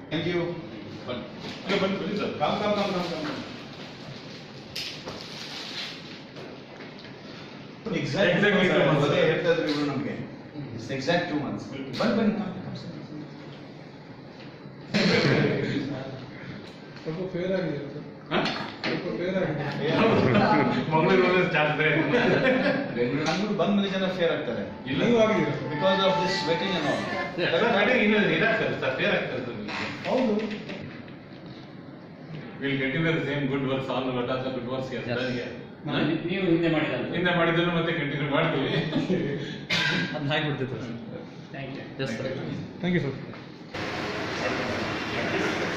Thank you ಇಲ್ಲ, ಬನ್ನಿ ಬನ್ನಿ sir come come come come come exact Exactly two months. ಅದೇ ಹೇಳ್ತಾ ಇದ್ರು ಇವರು ನಮಗೆ ಎಕ್ಸಾಕ್ಟ್ ಟೂ ಮಂತ್ಸ್ ಬನ್ನಿ ಬನ್ನಿ come, come, sir. ಸ್ವಲ್ಪ ಫೇರ್ ಆಗಿದೆ ಸರ್ ಹಾ? ಸ್ವಲ್ಪ ಫೇರ್ ಆಗಿದೆ ಮಗಳಿಗೆ ಹೋದ್ರೆ ಚಾನ್ಸ್ ಇದೆ ಬೆಂಗಳೂರು ನಮ್ಮೂರು ಬಂದ ಮೇಲೆ ಜನ ಫೇರ್ ಆಗ್ತಾರೆ ಇಲ್ಲ ನೀವು ಆಗಿದ್ದೀರಾ sir because of this waiting and all sir, ಕಡೆಗೆ ಇನ್ನೊಂದು ಇದಾಗ್ತದೆ ಸರ್ ಫೇರ್ ಆಗ್ತದೆ ಸರ್ ಹೌದು will continue the same good works all what are the good works ನೀವು ಹಿಂದೆ ಮಾಡಿದ ಹಿಂದೆ ಮಾಡಿದ್ದನ್ನು ಮತ್ತೆ ಕಂಟಿನ್ಯೂ ಮಾಡ್ತೀವಿ ಅದನ್ನ ಹಾಕ್ಬಿಡ್ತಿತ್ತು thank you yes sir thank you sir